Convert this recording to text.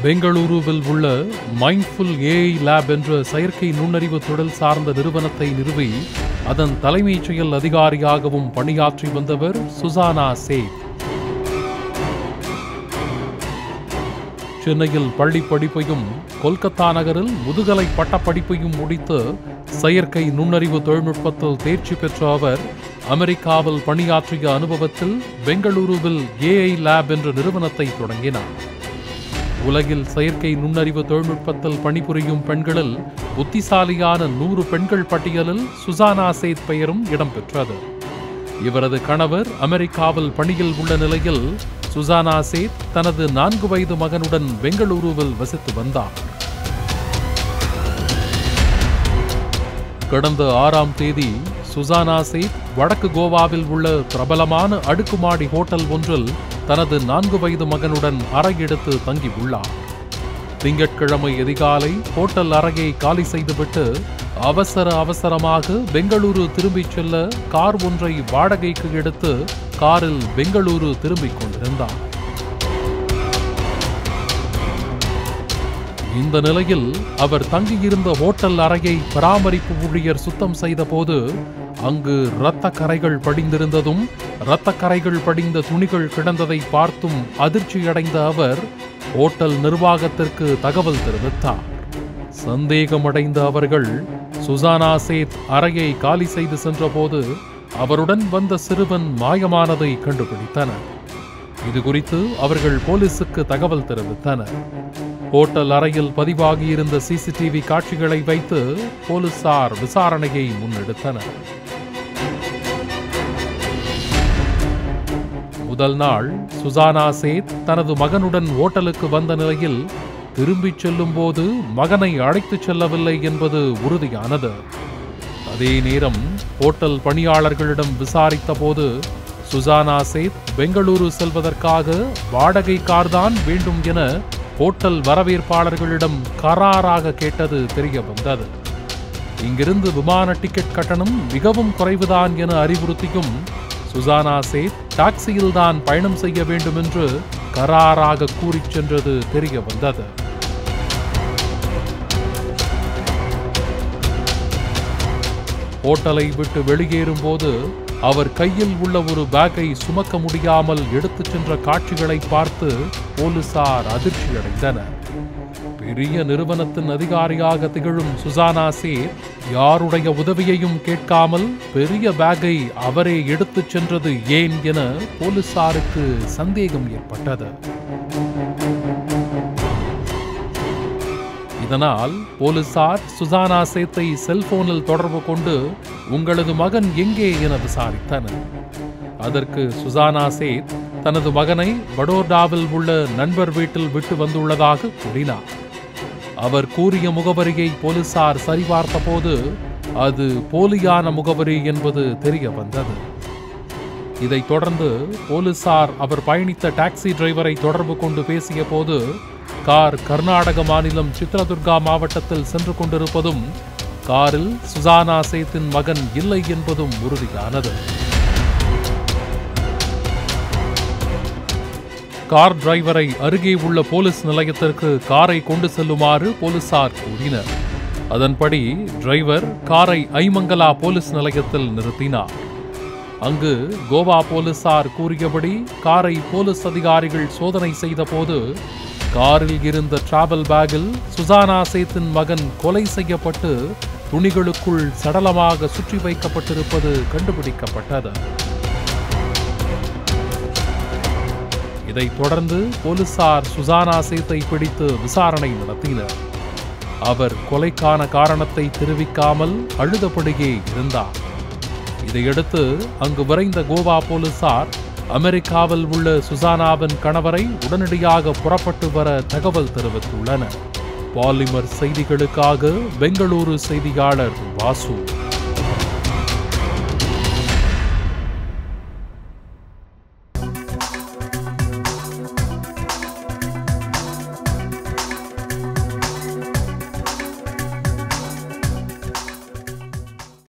பெங்களூருவில் உள்ள mindful AI lab என்ற செயற்கை நுண்ணறிவு தொழில் சார்ந்த நிறுவனத்தை நிறுவி அதன் தலைமைச் செயல் அதிகாரியாகவும் பணியாற்றி வந்தவர் சுசானா சேத் சென்னையில் பள்ளி படிப்பையும் கொல்கத்தா நகரில் முதுகலை பட்டப்படிப்பையும் முடித்து செயற்கை நுண்ணறிவு தொழில்நுட்பத்தில் தேர்ச்சி பெற்ற அவர் அமெரிக்காவில் பணியாற்றிய அனுபவத்தில் பெங்களூருவில் ஏஐ லேப் என்ற நிறுவனத்தை தொடங்கினார் உலகில் செயற்கை நுண்ணறிவு தொழில்நுட்பத்தில் பணிபுரியும் பெண்களில் புத்திசாலியான நூறு பெண்கள் பட்டியலில் சுசானா சேத் பெயரும் இடம்பெற்றது இவரது கணவர் அமெரிக்காவில் பணியில் உள்ள நிலையில் சுசானா சேத் தனது நான்கு வயது மகனுடன் பெங்களூருவில் வசித்து வந்தார் கடந்த ஆறாம் தேதி சுசானா சேத் வடக்கு கோவாவில் உள்ள பிரபலமான அடுக்குமாடி ஹோட்டல் ஒன்றில் தனது நான்கு வயது மகனுடன் அறை எடுத்து தங்கியுள்ளார் திங்கட்கிழமை அதிகாலை ஹோட்டல் அறையை காலி செய்துவிட்டு அவசர அவசரமாக பெங்களூரு திரும்பிச் செல்ல கார் ஒன்றை வாடகைக்கு எடுத்து காரில் பெங்களூரு திரும்பிக் கொண்டிருந்தார் இந்த நிலையில் அவர் தங்கியிருந்த ஹோட்டல் அறையை பராமரிப்பு ஊழியர் சுத்தம் செய்தபோது அங்கு இரத்த கரைகள் படிந்திருந்ததும் இரத்த கரைகள் படிந்த துணிகள் கிடந்ததை பார்த்தும் அதிர்ச்சியடைந்த அவர் ஹோட்டல் நிர்வாகத்திற்கு தகவல் தெரிவித்தார் சந்தேகமடைந்த அவர்கள் சுசானா சேத் அறையை காலி செய்து சென்றபோது அவருடன் வந்த சிறுவன் மாயமானதை கண்டுபிடித்தனர் இது குறித்து அவர்கள் போலீசுக்கு தகவல் தெரிவித்தனர் ஹோட்டல் அறையில் பதிவாகியிருந்த சிசிடிவி காட்சிகளை வைத்து போலீசார் விசாரணையை முன்னெடுத்தனர் முதல் நாள் சுசானா சேத் தனது மகனுடன் ஓட்டலுக்கு வந்த நிலையில் திரும்பிச் செல்லும்போது மகனை அழைத்துச் செல்லவில்லை என்பது உறுதியானது அதே நேரம் ஹோட்டல் பணியாளர்களிடம் விசாரித்த போது சுசானா சேத் பெங்களூரு செல்வதற்காக வாடகை கார்தான் வேண்டும் என ஹோட்டல் வரவேற்பாளர்களிடம் கராராக கேட்டது தெரிய வந்தது இங்கிருந்து விமான டிக்கெட் கட்டணம் மிகவும் குறைவுதான் என அறிவுறுத்தியும் சுசானா சேத் டாக்ஸியில் தான் பயணம் செய்ய வேண்டும் என்று கராராக கூறிச் சென்றது தெரிய வந்தது ஹோட்டலை விட்டு வெளியேறும் போது அவர் கையில் உள்ள ஒரு பேக்கை சுமக்க முடியாமல் எடுத்துச் சென்ற காட்சிகளை பார்த்து போலீசார் அதிர்ச்சியடைந்தனர் பெரிய நிறுவனத்தின் அதிகாரியாக திகழும் சுசானா சேத் யாருடைய உதவியையும் கேட்காமல் பெரிய பேக்கை அவரே எடுத்துச் சென்றது ஏன் என போலீசாருக்கு சந்தேகம் ஏற்பட்டது இதனால் போலீசார் சுசானா சேத்தை செல்போனில் தொடர்பு கொண்டு உங்களது மகன் எங்கே என விசாரித்தனர் அதற்கு சுசானா சேத் தனது மகனை வடோர்டாவில் உள்ள நண்பர் வீட்டில் விட்டு வந்துள்ளதாக கூறினார் அவர் கூறிய முகவரியை போலீசார் சரிபார்த்த போது அது போலியான முகவரி என்பது தெரிய வந்தது இதைத் தொடர்ந்து போலீசார் அவர் பயணித்த டாக்ஸி டிரைவரை தொடர்பு கொண்டு பேசிய போது கார் கர்நாடக மாநிலம் சித்ரதுர்கா மாவட்டத்தில் சென்று கொண்டிருப்பதும் காரில் சுசானா சேத்தின் மகன் இல்லை என்பதும் உறுதியானது கார் டிரைவரை அருகே உள்ள போலீஸ் நிலையத்திற்கு காரை கொண்டு செல்லுமாறு போலீசார் கூறினர் அதன்படி டிரைவர் காரை ஐமங்கலா போலீஸ் நிலையத்தில் நிறுத்தினார் அங்கு கோவா போலீசார் கூறியபடி காரை போலீஸ் அதிகாரிகள் சோதனை செய்தபோது காரில் இருந்த டிராவல் பேக்கில் சுசானா சேத்தின் மகன் கொலை செய்யப்பட்டு துணிகளுக்குள் சடலமாக சுற்றி வைக்கப்பட்டிருப்பது கண்டுபிடிக்கப்பட்டது இதைத் தொடர்ந்து போலீசார் சுசானா சேத்தை பிடித்து விசாரணை நடத்தினர் அவர் கொலைக்கான காரணத்தை தெரிவிக்காமல் அழுதபடியே இருந்தார் இதையடுத்து அங்கு விரைந்த கோவா போலீசார் அமெரிக்காவில் உள்ள சுசானாவின் கணவரை உடனடியாக புறப்பட்டு வர தகவல் தெரிவித்துள்ளனர் பாலிமர் செய்திகளுக்காக பெங்களூரு செய்தியாளர் வாசு